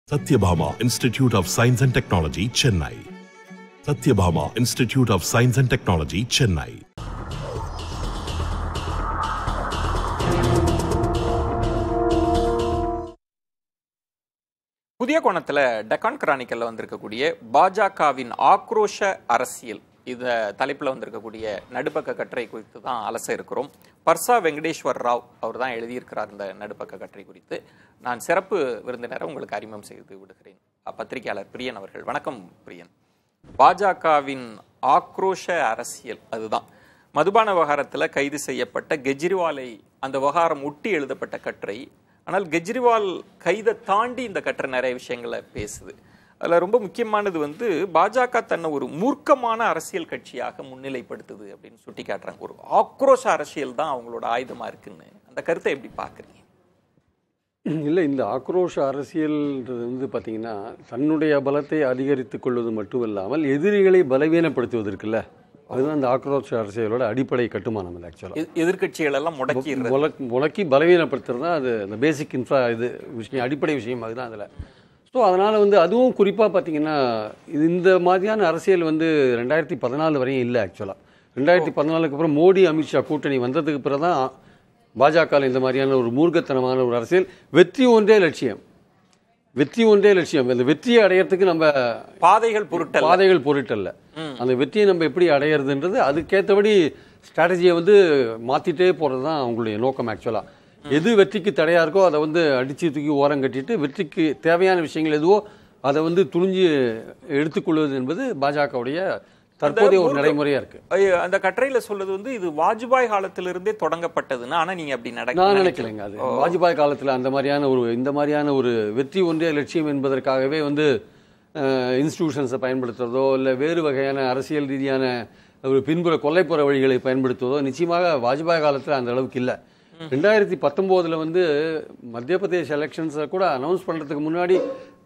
Satyabhama Institute of Science and Technology, Chennai. Satyabhama Institute of Science and Technology, Chennai. புதிய கோணத்துல டெக்கான் கிரானிக்கல்ல வந்திருக்கக்கூடிய பாஜகவின் ஆக்ரோஷ அரசியல் இந்த தலைப்புல வந்திருக்கக்கூடிய நடுப்பக்க கட்டுரை குறித்து தான் அலச இருக்கிறோம் பர்சா வெங்கடேஸ்வர் ராவ் அவர் தான் எழுதியிருக்கிறார் இந்த நடுப்பக்க கட்டுரை குறித்து நான் சிறப்பு விருந்தினரை உங்களுக்கு அறிமுகம் செய்து விடுகிறேன் பத்திரிகையாளர் பிரியன் அவர்கள் வணக்கம் பிரியன் பாஜகவின் ஆக்ரோஷ அரசியல் அதுதான் மதுபான விவகாரத்தில் கைது செய்யப்பட்ட கெஜ்ரிவாலை அந்த விவகாரம் ஒட்டி எழுதப்பட்ட கட்டுரை ஆனால் கெஜ்ரிவால் கைதை தாண்டி இந்த கட்டுரை நிறைய விஷயங்களை பேசுது அதில் ரொம்ப முக்கியமானது வந்து பாஜக தன்னை ஒரு மூர்க்கமான அரசியல் கட்சியாக முன்னிலைப்படுத்துது அப்படின்னு சுட்டி காட்டுறாங்க ஒரு ஆக்ரோஷ அரசியல் தான் அவங்களோட ஆயுதமா இருக்குன்னு அந்த கருத்தை எப்படி பார்க்குறீங்க இல்லை இந்த ஆக்ரோஷ அரசியல்ன்றது வந்து பார்த்தீங்கன்னா தன்னுடைய பலத்தை அதிகரித்துக் கொள்வது மட்டுமல்லாமல் எதிரிகளை பலவீனப்படுத்துவது இருக்குல்ல அதுதான் இந்த ஆக்ரோஷ அரசியலோட அடிப்படை கட்டுமானம் அது ஆக்சுவலாக எ- எதிர்க்கட்சிகள் எல்லாம் முடக்கிடுறது முளக் முளக்கி பலவீனப்படுத்துறது தான் அது இந்த பேசிக் இன்ஃப்ரா இது விஷயம் அடிப்படை விஷயம் அதுதான் அதில் ஸோ அதனால் வந்து அதுவும் குறிப்பாக பார்த்தீங்கன்னா இது இந்த மாதிரியான அரசியல் வந்து ரெண்டாயிரத்தி பதினாலு வரையும் இல்லை ஆக்சுவலாக ரெண்டாயிரத்தி பதினாலுக்கு அப்புறம் மோடி அமித்ஷா கூட்டணி வந்ததுக்கு பிறகு தான் பாஜக இந்த மாதிரியான ஒரு மூர்க்கத்தனமான ஒரு அரசியல் வெற்றி ஒன்றே லட்சியம் வெற்றி ஒன்றே லட்சியம் அந்த வெற்றியை அடையறதுக்கு நம்ம பாதைகள் பொருட்டல் பாதைகள் பொருட்டல்ல அந்த வெற்றியை நம்ம எப்படி அடையிறதுன்றது அதுக்கேற்றபடி ஸ்ட்ராட்டஜியை வந்து மாத்திட்டே போறது தான் அவங்களுடைய நோக்கம் ஆக்சுவலா எது வெற்றிக்கு தடையா இருக்கோ அதை வந்து அடிச்சு தூக்கி ஓரம் கட்டிட்டு வெற்றிக்கு தேவையான விஷயங்கள் எதுவோ அதை வந்து துணிஞ்சு எடுத்துக்கொள்வது என்பது பாஜகவுடைய தற்போதைய ஒரு நடைமுறையா இருக்கு ஐயோ, அந்த கட்டுரையில சொல்றது வந்து இது வாஜ்பாய் காலத்திலிருந்தே தொடங்கப்பட்டதுன்னு ஆனா நீங்க அப்படி நடக்க நான் நினைக்கலைங்க அது வாஜ்பாய் காலத்தில் அந்த மாதிரியான ஒரு இந்த மாதிரியான ஒரு வெற்றி ஒன்றே லட்சியம் என்பதற்காகவே வந்து இன்ஸ்டிடியூஷன்ஸை பயன்படுத்துறதோ இல்லை வேறு வகையான அரசியல் ரீதியான ஒரு பின்புற கொல்லைப்புற வழிகளை பயன்படுத்துவதோ நிச்சயமாக வாஜ்பாய் காலத்தில் அந்த அளவுக்கு இல்லை ரெண்டாயிரத்தி பத்தொம்போதில் வந்து மத்திய பிரதேஷ் எலெக்ஷன்ஸை கூட அனௌன்ஸ் பண்ணுறதுக்கு முன்னாடி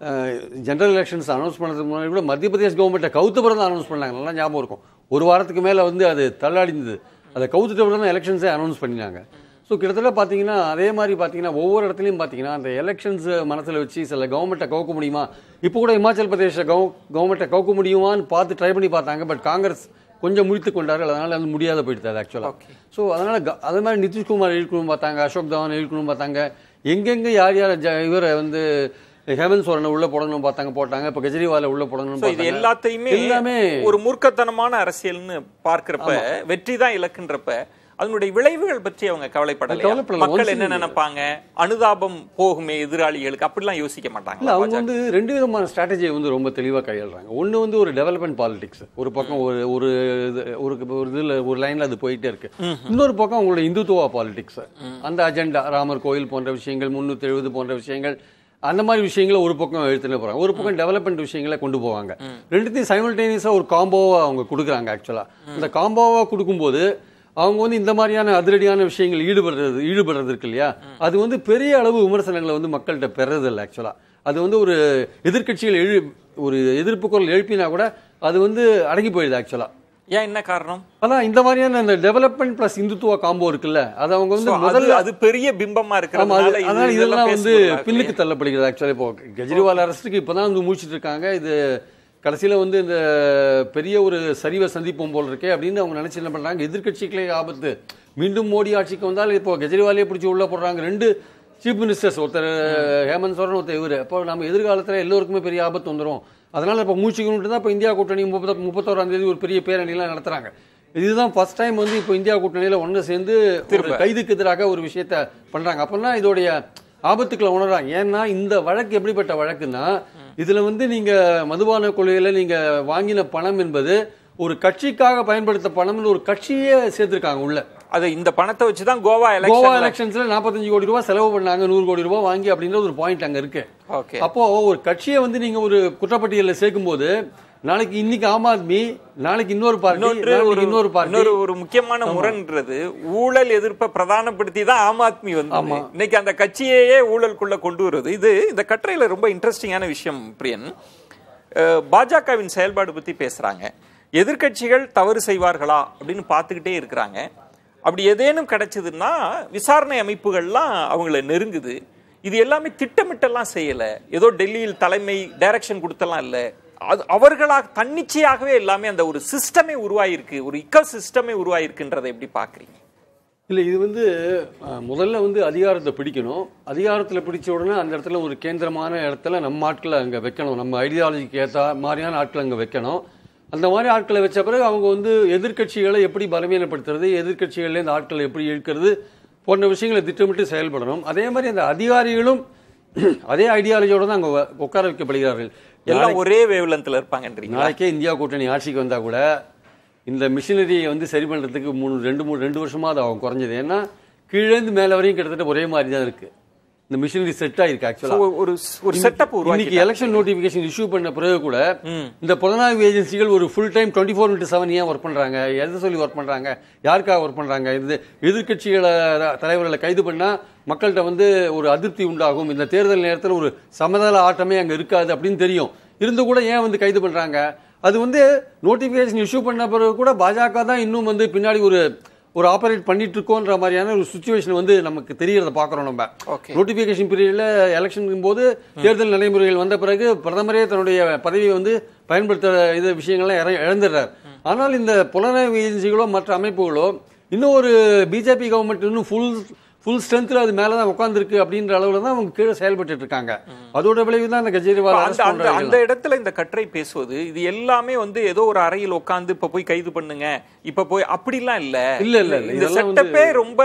ஜெனரல் எலெக்ஷன்ஸ் அனௌன்ஸ் பண்ணுறதுக்கு முன்னாடி கூட மத்திய பிரதேஷ் கவர்மெண்ட்டை கவுத்து பிறகு தான் அனௌன்ஸ் பண்ணாங்க நல்லா ஞாபகம் இருக்கும் ஒரு வாரத்துக்கு மேலே வந்து அது தள்ளாடிந்தது அதை கவுத்துட்டு பிறகு தான் எலெக்ஷன்ஸே அனௌன்ஸ் பண்ணினாங்க ஸோ கிட்டத்தட்ட பார்த்தீங்கன்னா அதே மாதிரி பார்த்தீங்கன்னா ஒவ்வொரு இடத்துலையும் பார்த்தீங்கன்னா அந்த எலெக்ஷன்ஸ் மனசில் வச்சு சில கவர்மெண்ட்டை கவுக்க முடியுமா இப்போ கூட இமாச்சல் பிரதேச கவு கவர்மெண்ட்டை கவுக்க முடியுமான்னு பார்த்து ட்ரை பண்ணி பார்த்தாங்க பட் காங்கிரஸ் கொஞ்சம் முழித்து கொண்டாரு அதனால அது முடியாத போயிடுது அது ஆக்சுவலாக ஸோ அதனால க- அதே மாதிரி நிதிஷ்குமார் இழுக்கணும் பார்த்தாங்க அசோக் தவான் இழுக்கணும் பார்த்தாங்க எங்கெங்க யார் யார் ஜ- இவரை வந்து ஹேமந்த் சோரனை உள்ள போடணும் பார்த்தாங்க போட்டாங்க இப்போ கெஜ்ரிவாலை உள்ள போடணும் So, இது எல்லாத்தையுமே எல்லாமே ஒரு மூர்க்கத்தனமான அரசியல்னு பார்க்கிறப்ப வெற்றி தான் இலக்குன்றப்ப அதனுடைய விளைவுகள் பற்றி அவங்க கவலைப்படல கவலைப்படல. மக்கள் Once என்ன நினைப்பாங்க அனுதாபம் போகுமே எதிராளிகளுக்கு அப்படிலாம் யோசிக்க இல்ல மாட்டாங்க அவங்க வந்து ரெண்டு விதமான ஸ்ட்ராட்டஜியை வந்து ரொம்ப தெளிவாக கையாளுறாங்க ஒன்று வந்து ஒரு டெவலப்மெண்ட் பாலிடிக்ஸ் ஒரு பக்கம் ஒரு ஒரு இது- ஒரு ஒரு இதில் ஒரு லைனில் அது போயிட்டே இருக்கு இன்னொரு பக்கம் அவங்களோட இந்துத்துவா பாலிடிக்ஸ் அந்த அஜெண்டா ராமர் கோயில் போன்ற விஷயங்கள் முன்னூத்தி எழுபது போன்ற விஷயங்கள் அந்த மாதிரி விஷயங்களை ஒரு பக்கம் எடுத்துட்டு போறாங்க ஒரு பக்கம் டெவலப்மெண்ட் விஷயங்களை கொண்டு போவாங்க ரெண்டுத்தையும் சைமல்டேனியஸாக ஒரு காம்போவா அவங்க கொடுக்குறாங்க ஆக்சுவலா அந்த காம்போவா கொடுக்கும்போது அவங்க வந்து இந்த மாதிரியான அதிரடியான விஷயங்கள் ஈடுபடுறது ஈடுபடுறது இருக்கு இல்லையா அது வந்து பெரிய அளவு விமர்சனங்களை வந்து மக்கள்கிட்ட பெறதில்லை ஆக்சுவலா அது வந்து ஒரு எதிர்க்கட்சிகள் எழு ஒரு எதிர்ப்பு குரல் எழுப்பினா கூட அது வந்து அடங்கி போயிடுது ஆக்சுவலா ஏன் என்ன காரணம் அதான் இந்த மாதிரியான அந்த டெவலப்மெண்ட் பிளஸ் இந்துத்துவ காம்போ இருக்குல்ல அது அவங்க வந்து So, அது முதல்ல அது பெரிய பிம்பமா ஆமா இருக்கிறதுனால அது- இது- அதனால இதெல்லாம் வந்து பேசுபொருளாக பின்னுக்கு தள்ளப்படுகிறது ஆக்சுவலி இப்போ கெஜ்ரிவால் அரசுக்கு இப்பதான் வந்து முடிச்சிட்டு இருக்காங்க இது கடைசியில வந்து இந்த பெரிய ஒரு சரிவை சந்திப்போம் போல் இருக்கே அப்படின்னு அவங்க நினைச்சு என்ன பண்றாங்க எதிர்க்கட்சிகளே ஆபத்து மீண்டும் மோடி ஆட்சிக்கு வந்தால் இப்போ கெஜ்ரிவாலே பிடிச்சி உள்ள போடுறாங்க ரெண்டு சீஃப் மினிஸ்டர்ஸ் ஒருத்தர் ஹேமந்த் சோரன் ஒருத்தர் இவரு அப்போ நம்ம எதிர்காலத்துல எல்லோருக்குமே பெரிய ஆபத்து வந்துரும் அதனால இப்போ மூச்சுக்கணுட்டு தான் இப்போ இந்தியா கூட்டணி முப்பத்தி முப்பத்தோராம் தேதி ஒரு பெரிய பேரணிலாம் நடத்துறாங்க இதுதான் ஃபர்ஸ்ட் டைம் வந்து இப்போ இந்தியா கூட்டணியில ஒன்று சேர்ந்து ஒரு கைதுக்கு எதிராக ஒரு விஷயத்த பண்றாங்க அப்பன்னா இதோடைய ஆபத்துக்களை உணர்றாங்க ஏன்னா இந்த வழக்கு எப்படிப்பட்ட வழக்குன்னா இதுல வந்து நீங்க மதுபான கொள்கையில நீங்க வாங்கின பணம் என்பது ஒரு கட்சிக்காக பயன்படுத்த பணம்னு ஒரு கட்சியே சேர்த்திருக்காங்க உள்ள அது இந்த பணத்தை வச்சுதான் கோவா கோவா எலெக்ஷன் எலெக்ஷன்ஸ்ல 45 கோடி ரூபாய் செலவு பண்ணாங்க நூறு கோடி ரூபாய் வாங்கி அப்படின்ற ஒரு பாயிண்ட் அங்க இருக்கு ஓகே அப்போ ஒரு கட்சியை வந்து நீங்க ஒரு குற்றப்பட்டியல்ல சேர்க்கும் போது நாளைக்கு இன்னைக்கு ஆம் ஆத்மி நாளைக்கு இன்னொரு பார்ட்டி இன்னொன்று ஒரு நாளைக்கு இன்னொரு பார்ட்டி இன்னொரு ஒரு முக்கியமான முரண்ன்றது ஊழல் எதிர்ப்பை பிரதானப்படுத்தி தான் ஆம் ஆத்மி வந்து இன்னைக்கு அந்த கட்சியையே ஊழலுக்குள்ள கொண்டு வருது இது இந்த கட்டுரையில ரொம்ப இன்ட்ரெஸ்டிங்கான விஷயம் பிரியன் அஹ், பாஜகவின் செயல்பாடு பத்தி பேசுறாங்க எதிர்க்கட்சிகள் தவறு செய்வார்களா அப்படின்னு பார்த்துக்கிட்டே இருக்கிறாங்க அப்படி ஏதேனும் கிடைச்சதுன்னா விசாரணை அமைப்புகள்லாம் அவங்கள நெருங்குது இது எல்லாமே திட்டமிட்டெல்லாம் செய்யல ஏதோ டெல்லியில் தலைமை டைரக்ஷன் கொடுத்தெல்லாம் இல்ல அது அவர்களாக தன்னிச்சையாகவே எல்லாமே அந்த ஒரு சிஸ்டமே உருவாயிருக்கு ஒரு இக்கோ சிஸ்டமே உருவாயிருக்குன்றதை எப்படி பாக்குறீங்க இல்லை இது வந்து அஹ், முதல்ல வந்து அதிகாரத்தை பிடிக்கணும் அதிகாரத்தில் பிடிச்ச உடனே அந்த இடத்துல ஒரு கேந்திரமான இடத்துல நம்ம ஆட்களை அங்கே வைக்கணும் நம்ம ஐடியாலஜிக்கு ஏற்ற மாதிரியான ஆட்களை அங்கே வைக்கணும் அந்த மாதிரி ஆட்களை வச்ச பிறகு அவங்க வந்து எதிர்க்கட்சிகளை எப்படி பலவீனப்படுத்துறது எதிர்க்கட்சிகள்லேருந்து ஆட்களை எப்படி இழுக்கிறது போன்ற விஷயங்களை திட்டமிட்டு செயல்படணும் அதே மாதிரி அந்த அதிகாரிகளும் அதே ஐடியாலஜியோட தான் அங்கே உட்கார வைக்கப்படுகிறார்கள் எல்லாம் ஒரே வேவ்லென்த்ல இருப்பாங்கன்றீங்க நாளைக்கே இந்தியா கூட்டணி ஆட்சிக்கு வந்தா கூட இந்த மிஷினரியை வந்து சரி பண்றதுக்கு மூணு ரெண்டு மூணு ரெண்டு வருஷமா அது அவங்க குறைஞ்சது ஏன்னா கீழேந்து மேல வரையும் கிட்டத்தட்ட ஒரே மாதிரி தான் இருக்கு இந்த மிஷினரி செட் ஆயிருக்கு ஆக்சுவலா So, ஒரு ஒரு செட்டப் உருவாக்கி இன்னைக்கு எலெக்ஷன் நோட்டிபிகேஷன் இஷ்யூ பண்ண பிறகு கூட இந்த புலனாய்வு ஏஜென்சிகள் ஒரு full time twenty four into seven ஏன் ஒர்க் பண்றாங்க எதை சொல்லி ஒர்க் பண்றாங்க யாருக்காக ஒர்க் பண்றாங்க இது எதிர்க்கட்சிகளை தலைவர்களை கைது பண்ணா மக்கள்கிட்ட வந்து ஒரு அதிருப்தி உண்டாகும் இந்த தேர்தல் நேரத்தில் ஒரு சமதள ஆட்டமே அங்க இருக்காது அப்படின்னு தெரியும் இருந்து கூட ஏன் வந்து கைது பண்றாங்க அது வந்து நோட்டிபிகேஷன் இஷ்யூ பண்ண பிறகு கூட பாஜக தான் இன்னும் வந்து பின்னாடி ஒரு ஒரு ஆபரேட் பண்ணிட்டு இருக்கோன்ற மாதிரியான ஒரு சுச்சுவேஷன் வந்து நமக்கு தெரியறத பாக்குறோம் நம்ம Okay. நோட்டிபிகேஷன் பீரியட்ல எலெக்ஷன் போது தேர்தல் நடைமுறைகள் வந்த பிறகு பிரதமரே தன்னுடைய பதவியை வந்து பயன்படுத்த இது விஷயங்கள்லாம் இற- இழந்துடுறார் ஆனால் இந்த புலனாய்வு ஏஜென்சிகளோ மற்ற அமைப்புகளோ இன்னும் ஒரு பிஜேபி கவர்மெண்ட் இன்னும் ஃபுல் ஃபுல் ஸ்ட்ரென்த்ல அது மேல தான் உட்காந்துருக்கு அப்படின்ற அளவுல தான் அவங்க கீழே செயல்பட்டு இருக்காங்க அதோட விளைவு தான் அந்த கெஜ்ரிவால் அந்த arrest அந்த பண்றாங்க அந்த இடத்துல இந்த கட்டுரை பேசுவது இது எல்லாமே வந்து ஏதோ ஒரு அறையில் உட்கார்ந்து இப்ப போய் கைது பண்ணுங்க இப்ப போய் அப்படிலாம் இல்ல இல்ல, இல்ல, இல்ல. இந்த இதெல்லாம் செட்டப்பே ரொம்ப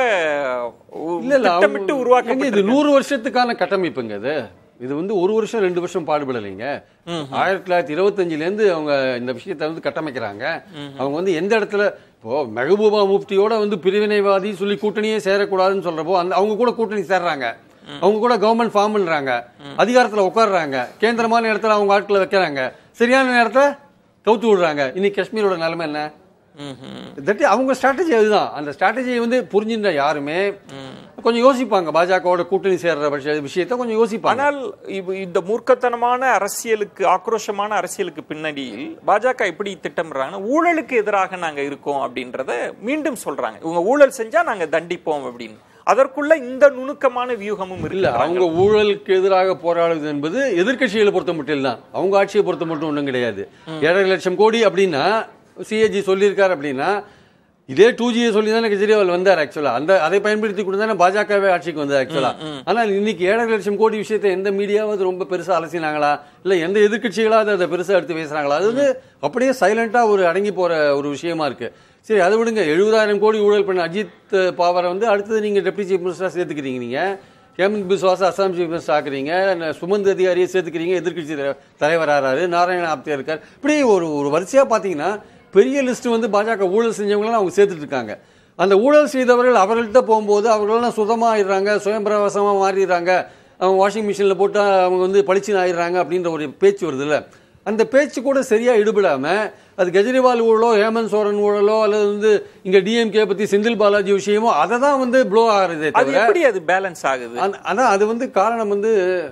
உ- இல்ல இல்ல அவங்க- திட்டமிட்டு ஏங்க, உருவாக்கப்பட்டு இது நூறு வருஷத்துக்கான கட்டமைப்புங்க இது இது வந்து ஒரு வருஷம் ரெண்டு வருஷம் பாடுபடலைங்க ஆயிரத்தி தொள்ளாயிரத்தி இருபத்தஞ்சுல இருந்து அவங்க இந்த விஷயத்தை வந்து கட்டமைக்கிறாங்க அவங்க வந்து எந்த இடத்துல இப்போ மெஹபூபா முஃப்தியோட வந்து பிரிவினைவாதி சொல்லி கூட்டணியே சேரக்கூடாதுன்னு சொல்றப்போ அந்த அவங்க கூட கூட்டணி சேர்றாங்க அவங்க கூட கவர்மெண்ட் ஃபார்ம் பண்றாங்க அதிகாரத்துல உட்கார்றாங்க கேந்திரமான இடத்துல அவங்க ஆட்களை வைக்கிறாங்க சரியான நேரத்துல கவுத்து விடுறாங்க இன்னைக்கு காஷ்மீரோட நிலைமை என்ன தட் அவங்க ஸ்ட்ராட்டஜி அதுதான் அந்த ஸ்ட்ராட்டஜியை வந்து புரிஞ்சிருந்த யாருமே கொஞ்சம் யோசிப்பாங்க பாஜகவோட கூட்டணி சேர்ற விஷய- விஷயத்தை கொஞ்சம் யோசிப்பாங்க ஆனால் இவ்- இந்த மூர்க்கத்தனமான அரசியலுக்கு ஆக்ரோஷமான அரசியலுக்கு பின்னணியில் பாஜக எப்படி திட்டமிடுறாங்கன்னா ஊழலுக்கு எதிராக நாங்க இருக்கோம் அப்படின்றத மீண்டும் சொல்றாங்க இவங்க ஊழல் செஞ்சா நாங்க தண்டிப்போம் அப்படின்னு அதற்குள்ள இந்த நுணுக்கமான வியூகமும் இல்ல இல்ல அவங்க ஊழலுக்கு எதிராக போராடுவது என்பது எதிர்க்கட்சிகளை பொறுத்த மட்டும் தான் அவங்க ஆட்சியை பொறுத்த மட்டும் ஒன்றும் கிடையாது ஏழரை லட்சம் கோடி அப்படின்னா சிஏஜி சொல்லியிருக்காரு அப்படின்னா இதே டூ ஜியை சொல்லி தானே கெஜ்ரிவால் வந்தார் ஆக்சுவலா அந்த அதை பயன்படுத்தி கூட தானே பாஜகவே ஆட்சிக்கு வந்தது ஆக்சுவலா ஆனால் இன்னைக்கு ஏழரை லட்சம் கோடி விஷயத்தை எந்த மீடியாவது ரொம்ப பெருசா அலசினாங்களா இல்ல எந்த எதிர்க்கட்சிகளாவது அதை பெருசா எடுத்து பேசுறாங்களா அது வந்து அப்படியே சைலண்டா ஒரு அடங்கி போற ஒரு விஷயமா இருக்கு சரி அதை விடுங்க எழுபதாயிரம் கோடி ஊழல் பண்ண அஜித் பாவரை வந்து அடுத்தது நீங்க டெப்டி சீஃப் மினிஸ்டரா சேர்த்துக்கிறீங்க நீங்க ஹேமந்த் பிஸ்வாஸ் அசாம் சீஃப் மினிஸ்டர் ஆக்குறீங்க ந- சுமந்த் அதிகாரியை சேர்த்துக்கிறீங்க எதிர்க்கட்சி தலைவர் தலைவர் ஆறாரு நாராயண ஆப்தே இருக்கார் இப்படி ஒரு ஒரு வரிசையா பாத்தீங்கன்னா பெரிய லிஸ்ட் வந்து பாஜக ஊழல் செஞ்சவங்களாம் அவங்க சேர்த்துட்டு இருக்காங்க அந்த ஊழல் செய்தவர்கள் அவர்கள்ட்ட போகும்போது அவர்களெல்லாம் சுதமாயிடுறாங்க சுயம்பிரவாசமா மாறிடுறாங்க அவங்க வாஷிங் மிஷினில் போட்டு அவங்க வந்து பளிச்சுன்னு ஆயிடுறாங்க அப்படின்ற ஒரு பேச்சு வருதுல்ல அந்த பேச்சு கூட சரியா ஈடுபடாம அது கெஜ்ரிவால் ஊழலோ ஹேமந்த் சோரன் ஊழலோ அல்லது வந்து இங்க டிஎம்கே பத்தி செந்தில் பாலாஜி விஷயமோ அதை தான் வந்து ப்ளோ ஆகுறதே அது தவிர எப்படி அது பேலன்ஸ் ஆகுது அந்த- அதான் அது வந்து காரணம் வந்து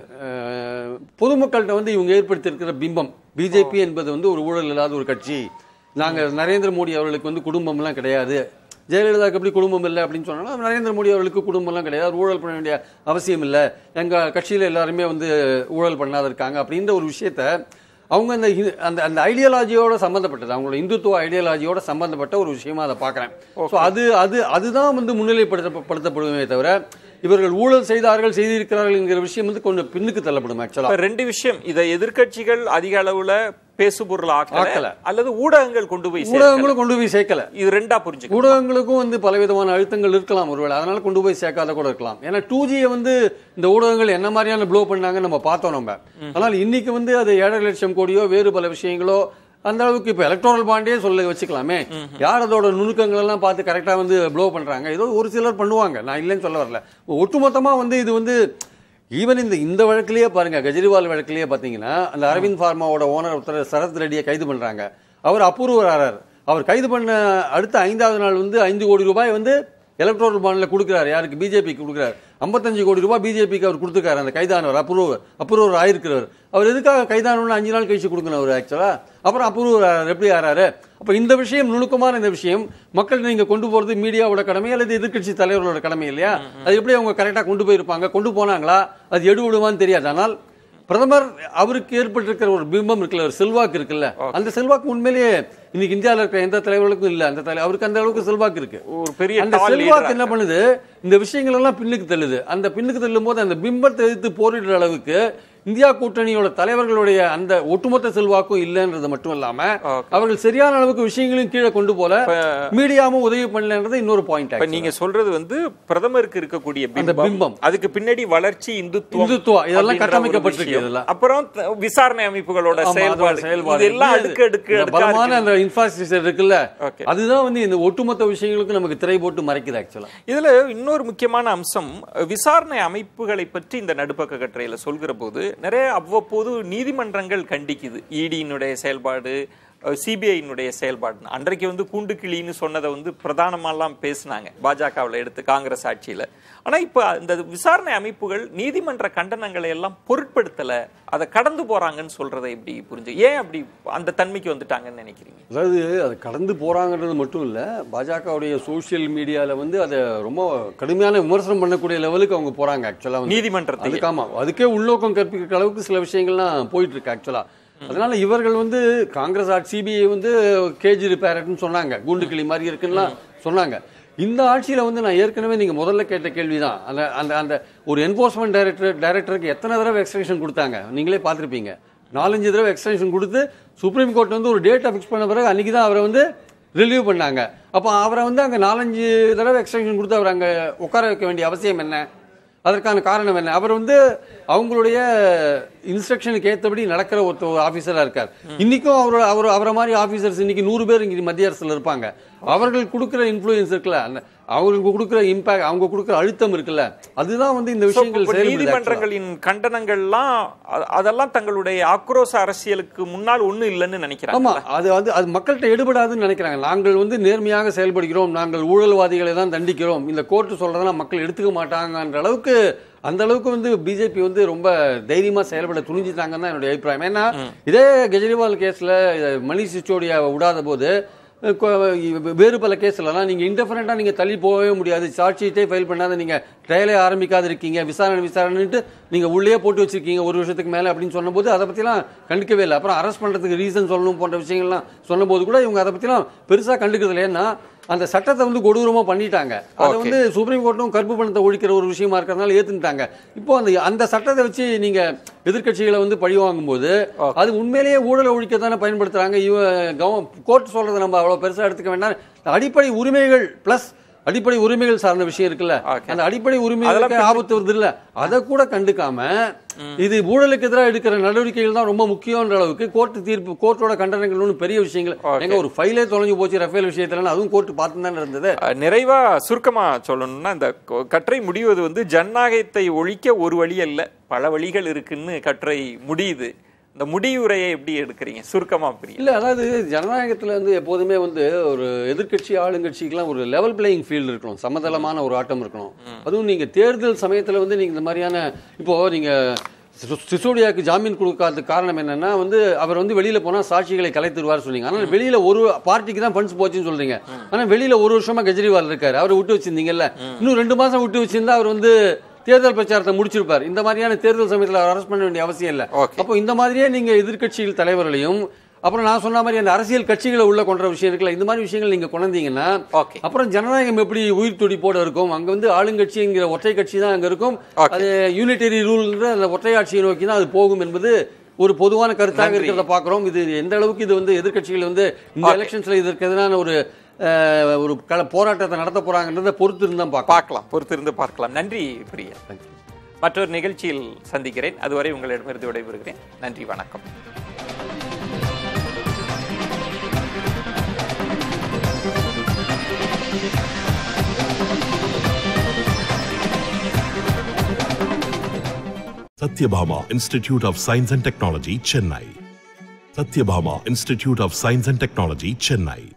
அஹ், பொதுமக்கள்கிட்ட வந்து இவங்க ஏற்படுத்தியிருக்கிற பிம்பம் பிஜேபி என்பது வந்து ஒரு ஊழல் இல்லாத ஒரு கட்சி நாங்க நரேந்திர மோடி அவர்களுக்கு வந்து குடும்பம்லாம் கிடையாது ஜெயலலிதாவுக்கு எப்படி குடும்பம் இல்லை அப்படின்னு சொன்னாலும் நரேந்திர மோடி அவர்களுக்கு குடும்பம்லாம் கிடையாது அவர் ஊழல் பண்ண வேண்டிய அவசியம் இல்லை எங்க கட்சியில எல்லாருமே வந்து ஊழல் பண்ணாத இருக்காங்க அப்படின்ற ஒரு விஷயத்த அவங்க அந்த ஹி- அந்த அந்த ஐடியாலஜியோட சம்பந்தப்பட்டது அவங்களோட இந்துத்துவ ஐடியாலஜியோட சம்பந்தப்பட்ட ஒரு விஷயமா அதை பார்க்குறேன் ஸோ அது அது அதுதான் வந்து முன்னிலைப்படுத்தப்படுத்தப்படுமே தவிர இவர்கள் ஊழல் செய்தார்கள் செய்திருக்கிறார்கள் என்கிற விஷயம் வந்து கொஞ்சம் பின்னுக்கு தள்ளப்படும் ஆக்சுவலா இப்ப ரெண்டு விஷயம் இதை எதிர்க்கட்சிகள் அதிக அளவுல பேசுபொருள் ஆக்கல ஆக்கல. அல்லது ஊடகங்கள் கொண்டு போய் சேர்க்கல. ஊடகங்களும் கொண்டு போய் சேர்க்கல இது ரெண்டா புரிஞ்சுக்க ஊடகங்களுக்கும் வந்து பலவிதமான அழுத்தங்கள் இருக்கலாம் ஒருவேளை அதனால கொண்டு போய் சேர்க்காத கூட இருக்கலாம் ஏன்னா டூ ஜியை வந்து இந்த ஊடகங்கள் என்ன மாதிரியான ப்ளோ பண்ணாங்கன்னு நம்ம பார்த்தோம் நம்ம ஆனால் இன்னைக்கு வந்து அது ஏழரை லட்சம் கோடியோ வேறு பல விஷயங்களோ அந்த அளவுக்கு இப்போ எலக்ட்ரானல் பாண்டே சொல்ல வச்சுக்கலாமே யார் அதோட நுணுக்கங்கள் எல்லாம் பார்த்து கரெக்டாக வந்து ப்ளோ பண்றாங்க ஏதோ ஒரு சிலர் பண்ணுவாங்க நான் இல்லைன்னு சொல்ல வரல ஒட்டுமொத்தமா வந்து இது வந்து ஈவன் இந்த இந்த வழக்கிலேயே பாருங்க கெஜ்ரிவால் வழக்கிலேயே பார்த்தீங்கன்னா அந்த அரவிந்த் ஃபார்மாவோட ஓனர் ஒருத்தர் சரத் ரெட்டியை கைது பண்றாங்க அவர் அபூர்வராரர் அவர் கைது பண்ண அடுத்த ஐந்தாவது நாள் வந்து ஐந்து கோடி ரூபாய் வந்து எலக்ட்ரோல் பாண்டில் கொடுக்குறாரு யாருக்கு பிஜேபிக்கு கொடுக்குறாரு ஐம்பத்தஞ்சு கோடி ரூபாய் பிஜேபிக்கு அவர் கொடுத்துருக்காரு அந்த கைதானவர் அப்ரூவ் அப்ரூவர் ஆயிருக்கிறவர் அவர் எதுக்காக கைதானவர்னு அஞ்சு நாள் கழிச்சு கொடுக்கணும் அவர் ஆக்சுவலாக அப்புறம் அப்ரூவர் எப்படி ஆறாரு அப்போ இந்த விஷயம் நுணுக்கமான இந்த விஷயம் மக்கள் நீங்கள் கொண்டு போகிறது மீடியாவோட கடமை அல்லது எதிர்க்கட்சி தலைவர்களோட கடமை இல்லையா அது எப்படி அவங்க கரெக்டாக கொண்டு போயிருப்பாங்க கொண்டு போனாங்களா அது எடு விடுவான்னு தெரியாது ஆனால் பிரதமர் அவருக்கு ஏற்பட்டிருக்கிற ஒரு பிம்பம் இருக்குல்ல ஒரு செல்வாக்கு இருக்குல்ல அந்த செல்வாக்கு உண்மையிலேயே இன்னைக்கு இந்தியாவில் இருக்கிற எந்த தலைவர்களுக்கும் இல்ல அந்த தலை அவருக்கு அந்த அளவுக்கு செல்வாக்கு இருக்கு ஒரு பெரிய அந்த tall செல்வாக்கு leader-ஆ என்ன பண்ணுது இந்த விஷயங்கள் எல்லாம் பின்னுக்கு தள்ளுது அந்த பின்னுக்கு தள்ளும் போது அந்த பிம்பத்தை எதிர்த்து போரிடுற அளவுக்கு இந்தியா கூட்டணியோட தலைவர்களுடைய அந்த ஒட்டுமொத்த செல்வாக்கும் இல்லைன்றது மட்டும் இல்லாம அவர்கள் சரியான அளவுக்கு விஷயங்களையும் கீழே கொண்டு போல மீடியாவும் உதவி பண்ணலன்றது இன்னொரு பாயிண்ட் இப்ப நீங்க சொல்றது வந்து பிரதமருக்கு இருக்கக்கூடிய அந்த பிம்பம் பிம்பம். அதுக்கு பின்னாடி வளர்ச்சி இந்துத்துவம் இந்துத்துவா, இதெல்லாம் அப்படின்ற ஒரு கட்டமைக்கப்பட்டிருக்கு விஷயம். இதெல்லாம். அப்புறம் த- விசாரணை அமைப்புகளோட செயல்பாடு இதெல்லாம் அடுக்கு அடுக்கு இந்த அடுக்கா பலமான இருக்கு. அந்த இன்ஃப்ராஸ்ட்ரக்சர் இருக்குல்ல Okay. அதுதான் வந்து இந்த ஒட்டுமொத்த விஷயங்களுக்கும் நமக்கு திரை போட்டு மறைக்குது ஆக்சுவலா இதுல இன்னொரு முக்கியமான அம்சம் விசாரணை அமைப்புகளை பற்றி இந்த நடுப்பக்க கட்டுரையில சொல்கிற போது நிறைய அவ்வப்போது நீதிமன்றங்கள் கண்டிக்குது இடியினுடைய செயல்பாடு சிபிஐனுடைய செயல்பாடு அன்றைக்கு வந்து கூண்டு கிளின்னு சொன்னதை வந்து பிரதானமாலாம் பேசினாங்க பாஜகவில் எடுத்து காங்கிரஸ் ஆட்சியில ஆனா இப்ப இந்த விசாரணை அமைப்புகள் நீதிமன்ற கண்டனங்களை எல்லாம் பொருட்படுத்தல அதை கடந்து போறாங்கன்னு சொல்றதை எப்படி புரிஞ்சு ஏன் அப்படி அந்த தன்மைக்கு வந்துட்டாங்கன்னு நினைக்கிறீங்க அதாவது அது கடந்து போறாங்கன்றது மட்டும் இல்ல பாஜகவுடைய சோஷியல் மீடியால வந்து அதை ரொம்ப கடுமையான விமர்சனம் பண்ணக்கூடிய லெவலுக்கு அவங்க போறாங்க ஆக்சுவலா வந்து நீதிமன்றத்தை அதுக்கு ஆமா அதுக்கே உள்நோக்கம் கற்பிக்கிற அளவுக்கு சில விஷயங்கள்லாம் போயிட்டு இருக்கு ஆக்சுவலா அதனால இவர்கள் வந்து காங்கிரஸ் ஆட்சி சிபிஐ வந்து கேஜி ரிப்பேரட்னு சொன்னாங்க கூண்டு கிளி மாதிரி இருக்குன்னா சொன்னாங்க இந்த ஆட்சியில வந்து நான் ஏற்கனவே நீங்க முதல்ல கேட்ட கேள்விதான் அந்த அந்த அந்த ஒரு என்போர்ஸ்மெண்ட் டைரக்டர் டைரக்டருக்கு எத்தனை தடவை எக்ஸ்டென்ஷன் கொடுத்தாங்க நீங்களே பார்த்திருப்பீங்க நாலஞ்சு தடவை எக்ஸ்டென்ஷன் கொடுத்து சுப்ரீம் கோர்ட் வந்து ஒரு டேட்டை ஃபிக்ஸ் பண்ண பிறகு அன்னைக்கு தான் அவரை வந்து ரிலீவ் பண்ணாங்க அப்போ அவரை வந்து அங்கே நாலஞ்சு தடவை எக்ஸ்டென்ஷன் கொடுத்து அவர் அங்கே உட்கார வைக்க வேண்டிய அவசியம் என்ன அதற்கான காரணம் என்ன அவர் வந்து அவங்களுடைய இன்ஸ்ட்ரக்ஷனுக்கு ஏற்றபடி நடக்கிற ஒருத்த ஒரு ஆஃபீஸராக இருக்கார் இன்னைக்கும் அவர் அவர் அவரை மாதிரி ஆஃபீஸர்ஸ் இன்னைக்கு நூறு பேர் இங்கே மத்திய அரசில் இருப்பாங்க அவர்கள் கொடுக்குற இன்ஃப்ளூயன்ஸ் இருக்குல்ல அந்த அவங்களுக்கு கொடுக்குற இம்பாக்ட் அவங்க கொடுக்குற அழுத்தம் இருக்குல்ல அதுதான் வந்து இந்த So, விஷயங்கள் இப்ப செயல்படுது actually. நீதிமன்றங்களின் கண்டனங்கள்லாம் அ- அதெல்லாம் தங்களுடைய ஆக்ரோஷ அரசியலுக்கு முன்னால் ஒண்ணு இல்லைன்னு நினைக்கிறாங்க ஆமா அது வந்து அது மக்கள்கிட்ட எடுபடாதுன்னு நினைக்கிறாங்க நாங்கள் வந்து நேர்மையாக செயல்படுகிறோம் நாங்கள் ஊழல்வாதிகளை தான் தண்டிக்கிறோம் இந்த கோர்ட்டு சொல்றதெல்லாம் மக்கள் எடுத்துக்க மாட்டாங்கன்ற அளவுக்கு அந்த அளவுக்கு வந்து பிஜேபி வந்து ரொம்ப தைரியமா செயல்பட துணிஞ்சிட்டாங்கன்னு தான் என்னுடைய அபிப்பிராயம் ஏன்னா இதே கெஜ்ரிவால் கேஸ்ல மணிஷ் சிசோடியா விடாத போது அஹ், கொ- வேறு பல கேஸ்லலாம் நீங்க இன்டெஃபரண்டா நீங்க தள்ளி போகவே முடியாது சார்ஜ் ஷீட்டே ஃபைல் பண்ணாத நீங்க ட்ரையலே ஆரம்பிக்காது இருக்கீங்க விசாரணை விசாரணைன்ட்டு நீங்க உள்ளே போட்டு வச்சிருக்கீங்க ஒரு வருஷத்துக்கு மேல அப்படின்னு சொன்னபோது அதை பத்திலாம் கண்டுக்கவே இல்லை அப்புறம் அரெஸ்ட் பண்றதுக்கு ரீசன் சொல்லணும் போன்ற விஷயங்கள்லாம் சொன்னபோது கூட இவங்க அதை பத்திலாம் பெருசா கண்டுக்கிறது இல்லை ஏன்னா அந்த சட்டத்தை வந்து கொடூரமா பண்ணிட்டாங்க அதை வந்து சுப்ரீம் கோர்ட்டும் கருப்பு பணத்தை ஒழிக்கிற ஒரு விஷயமா இருக்கிறதுனால ஏத்துட்டாங்க இப்போ அந்த அந்த சட்டத்தை வச்சு நீங்க எதிர்க்கட்சிகளை வந்து பழி வாங்கும்போது அது உண்மையிலேயே ஊழலை ஒழிக்க தானே பயன்படுத்துறாங்க இவ கோர்ட் சொல்றதை நம்ம அவ்வளவு பெருசா எடுத்துக்க வேண்டாம் அடிப்படை உரிமைகள் பிளஸ் அடிப்படை உரிமைகள் சார்ந்த விஷயம் இருக்குல்ல Okay. அந்த அடிப்படை உரிமைகளுக்கு ஆபத்து வருது இல்ல அதை கூட கண்டுக்காம இது ஊழலுக்கு எதிராக எடுக்கிற நடவடிக்கைகள் தான் ரொம்ப முக்கியன்ற அளவுக்கு கோர்ட் தீர்ப்பு கோர்ட்டோட கண்டனங்கள் ஒன்றும் பெரிய விஷயங்கள் எங்க ஒரு ஃபைலே தொலைஞ்சு போச்சு ரஃபேல் விஷயத்துல அதுவும் கோர்ட் பார்த்து தானே இருந்தது அஹ், நிறைவா சுருக்கமா சொல்லணும்னா இந்த கொ- கட்டுரை முடிவது வந்து ஜனநாயகத்தை ஒழிக்க ஒரு வழி அல்ல பல வழிகள் இருக்குன்னு கட்டுரை முடியுது இந்த முடிவுரையை எப்படி எடுக்கிறீங்க சுருக்கமா பிரியா இல்ல அதாவது ஜனநாயகத்துல வந்து எப்போதுமே வந்து ஒரு எதிர்க்கட்சி ஆளுங்கட்சிக்கெல்லாம் ஒரு லெவல் பிளேயிங் ஃபீல்டு இருக்கணும் சமதளமான ஒரு ஆட்டம் இருக்கணும் அதுவும் நீங்க தேர்தல் சமயத்துல வந்து நீங்க இந்த மாதிரியான இப்போ நீங்க சிசோ- சிசோடியாவுக்கு ஜாமீன் கொடுக்காததுக்கு காரணம் என்னன்னா வந்து அவர் வந்து வெளியில போனா சாட்சிகளை கலைத்துருவார் சொன்னீங்க ஆனால் வெளியில ஒரு பார்ட்டிக்கு தான் ஃபண்ட்ஸ் போச்சுன்னு சொல்றீங்க ஆனா வெளியில ஒரு வருஷமா கெஜ்ரிவால் இருக்காரு அவர் விட்டு வச்சிருந்தீங்கல்ல இன்னும் ரெண்டு மாசம் விட்டு வச்சிருந்தா அவர் வந்து தேர்தல் பிரச்சாரத்தை முடிச்சிருப்பார் இந்த மாதிரியான தேர்தல் சமயத்தில் அரெஸ்ட் பண்ண வேண்டிய அவசியம் இல்லை Okay. அப்போ இந்த மாதிரியே நீங்க எதிர்க்கட்சிகள் தலைவர்களையும் அப்புறம் நான் சொன்ன மாதிரி அந்த அரசியல் கட்சிகளை உள்ள கொண்ட விஷயம் இருக்குல்ல இந்த மாதிரி விஷயங்கள் நீங்க கொண்டீங்கன்னா Okay. அப்புறம் ஜனநாயகம் எப்படி உயிர் துடிப்போட இருக்கும் அங்க வந்து ஆளுங்கட்சிங்கிற ஒற்றை கட்சி தான் அங்க இருக்கும் Okay. அது யூனிட்டரி ரூல்ன்ற அந்த ஒற்றை ஆட்சியை நோக்கி தான் அது போகும் என்பது ஒரு பொதுவான கருத்தாக நன்றி. இருக்கிறத பார்க்கிறோம் இது எந்த அளவுக்கு இது வந்து எதிர்க்கட்சிகள் வந்து இந்த Okay. எலெக்ஷன்ஸ்ல இதற்கு எதிரான ஒரு அஹ், ஒரு கள போராட்டத்தை நடத்த போறாங்கன்றத பொறுத்து இருந்தா பார்க்கலாம் பார்க்கலாம் பொறுத்திருந்து பார்க்கலாம் நன்றி பிரியா மற்றொரு நிகழ்ச்சியில் சந்திக்கிறேன் அதுவரை உங்களிடமிருந்து விடைபெறுகிறேன் நன்றி வணக்கம் Satyabhama Institute of Science and Technology, Chennai. Satyabhama Institute of Science and Technology, Chennai.